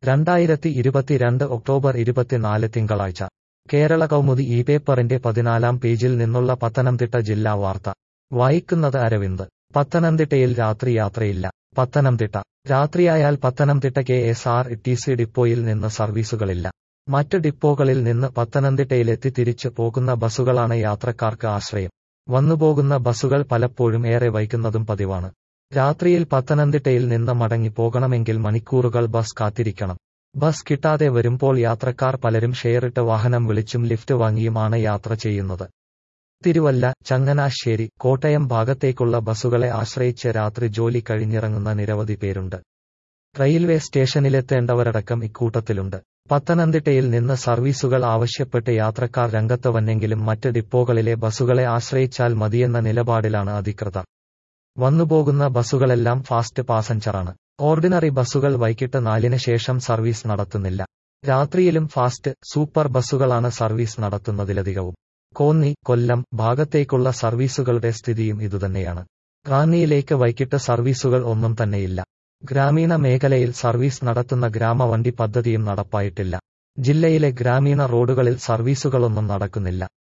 രണ്ടായിരത്തി ഇരുപത്തിരണ്ട് ഒക്ടോബർ ഇരുപത്തിനാല് തിങ്കളാഴ്ച കേരള കൗമുദി ഈ പേപ്പറിന്റെ പതിനാലാം പേജിൽ നിന്നുള്ള പത്തനംതിട്ട ജില്ലാ വാർത്ത വായിക്കുന്നത് അരവിന്ദ് പത്തനംതിട്ടയിൽ രാത്രി യാത്രയില്ല പത്തനംതിട്ട രാത്രിയായാൽ Pathanamthitta K S R T C ഡിപ്പോയിൽ നിന്ന് സർവീസുകളില്ല മറ്റ് ഡിപ്പോകളിൽ നിന്ന് പത്തനംതിട്ടയിലെത്തി തിരിച്ചു പോകുന്ന ബസ്സുകളാണ് യാത്രക്കാർക്ക് ആശ്രയം വന്നുപോകുന്ന ബസ്സുകൾ പലപ്പോഴും ഏറെ വൈകുന്നതും പതിവാണ് രാത്രിയിൽ പത്തനംതിട്ടയിൽ നിന്ന് മടങ്ങി പോകണമെങ്കിൽ മണിക്കൂറുകൾ ബസ് കാത്തിരിക്കണം ബസ് കിട്ടാതെ വരുമ്പോൾ യാത്രക്കാർ പലരും ഷെയറിട്ട് വാഹനം വിളിച്ചും ലിഫ്റ്റ് വാങ്ങിയുമാണ് യാത്ര ചെയ്യുന്നത് തിരുവല്ല ചങ്ങനാശ്ശേരി കോട്ടയം ഭാഗത്തേക്കുള്ള ബസ്സുകളെ ആശ്രയിച്ച് രാത്രി ജോലി കഴിഞ്ഞിറങ്ങുന്ന നിരവധി പേരുണ്ട് റെയിൽവേ സ്റ്റേഷനിലെത്തേണ്ടവരടക്കം ഇക്കൂട്ടത്തിലുണ്ട് പത്തനംതിട്ടയിൽ നിന്ന് സർവീസുകൾ ആവശ്യപ്പെട്ട് യാത്രക്കാർ രംഗത്ത് വന്നെങ്കിലും മറ്റ് ഡിപ്പോകളിലെ ബസ്സുകളെ ആശ്രയിച്ചാൽ മതിയെന്ന നിലപാടിലാണ് അധികൃതർ വന്നുപോകുന്ന ബസ്സുകളെല്ലാം ഫാസ്റ്റ് പാസഞ്ചറാണ് ഓർഡിനറി ബസ്സുകൾ വൈകിട്ട് നാലിന് ശേഷം സർവീസ് നടത്തുന്നില്ല രാത്രിയിലും ഫാസ്റ്റ് സൂപ്പർ ബസ്സുകളാണ് സർവീസ് നടത്തുന്നതിലധികവും കോന്നി കൊല്ലം ഭാഗത്തേക്കുള്ള സർവീസുകളുടെ സ്ഥിതിയും ഇതുതന്നെയാണ് റാന്നിയിലേക്ക് വൈകിട്ട് സർവീസുകൾ ഒന്നും തന്നെയില്ല ഗ്രാമീണ മേഖലയിൽ സർവീസ് നടത്തുന്ന ഗ്രാമവണ്ടി പദ്ധതിയും നടപ്പായിട്ടില്ല ജില്ലയിലെ ഗ്രാമീണ റോഡുകളിൽ സർവീസുകളൊന്നും നടക്കുന്നില്ല